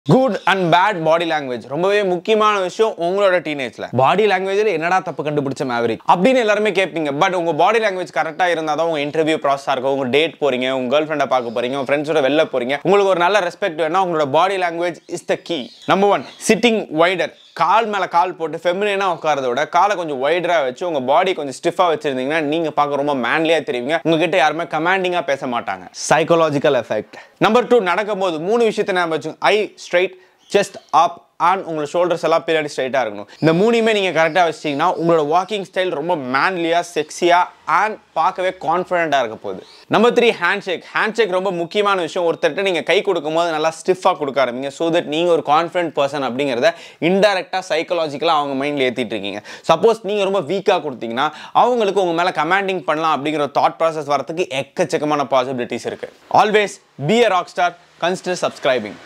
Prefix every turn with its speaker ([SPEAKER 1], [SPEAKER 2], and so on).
[SPEAKER 1] good and bad body language ரொம்பவே முக்கியமான விஷயம் உங்களோட டீனேஜ்ல பாடி லாங்குவேஜ்ல என்னடா தப்பு கண்டுபிடிச்ச மேவரிக் அப்படின்னு எல்லாருமே கேட்பீங்க பட் உங்க பாடி லாங்குவேஜ் கரெக்டா இருந்தா தான் உங்க இன்டர்வியூ ப்ராசஸா இருக்கும் உங்க டேட் போறீங்க உங்க கேர்ள் ஃப்ரெண்டை பார்க்க போறீங்க உங்க ஃப்ரெண்ட்ஸோட வெளில போறீங்க உங்களுக்கு ஒரு நல்ல ரெஸ்பெக்ட் வேணா உங்களோட body language is the key number one sitting wider கால் மேல கால் போட்டு ஃபெமினா உட்காரத விட காலை கொஞ்சம் வைடரா வச்சு உங்க பாடி கொஞ்சம் ஸ்டிஃபா வச்சிருந்தீங்கன்னா நீங்க பார்க்க ரொம்ப மேன்லியா தெரியுங்க உங்ககிட்ட யாருமே கமாண்டிங்கா பேச மாட்டாங்க சைக்காலஜிக்கல் எஃபெக்ட் நம்பர் டூ நடக்கும்போது மூணு விஷயத்தை ஞாபகம் வச்சு eye straight chest up and உங்களோட ஷோல்டர்ஸ் எல்லாம் பின்னாடி ஸ்ட்ரைட்டாக இருக்கணும் இந்த மூணுமே நீங்கள் கரெக்டாக வச்சிட்டிங்கன்னா உங்களோட வாக்கிங் ஸ்டைல் ரொம்ப மேன்லியாக செக்ஸியாக அண்ட் பார்க்கவே கான்ஃபிடென்ட்டாக இருக்க போகுது number three handshake handshake ரொம்ப முக்கியமான விஷயம் ஒருத்தர்கிட்ட நீங்கள் கை கொடுக்கும்போது நல்லா ஸ்டிஃபாக கொடுக்க ஆரம்பிங்க ஸோ தட் நீங்கள் ஒரு கான்ஃபிடென்ட் பர்சன் அப்படிங்கிறத இன்டெரக்டாக சைக்கலாஜிக்கலாக அவங்க மைண்டில் ஏற்றிட்டு இருக்கீங்க சப்போஸ் நீங்கள் ரொம்ப வீக்காக கொடுத்தீங்கன்னா அவங்களுக்கு உங்கள் மேலே கமாண்டிங் பண்ணலாம் அப்படிங்கிற தாட் ப்ராசஸ் வரதுக்கு எக்கச்சக்கமான பாசிபிலிட்டிஸ் இருக்குது always be a rock star consider subscribing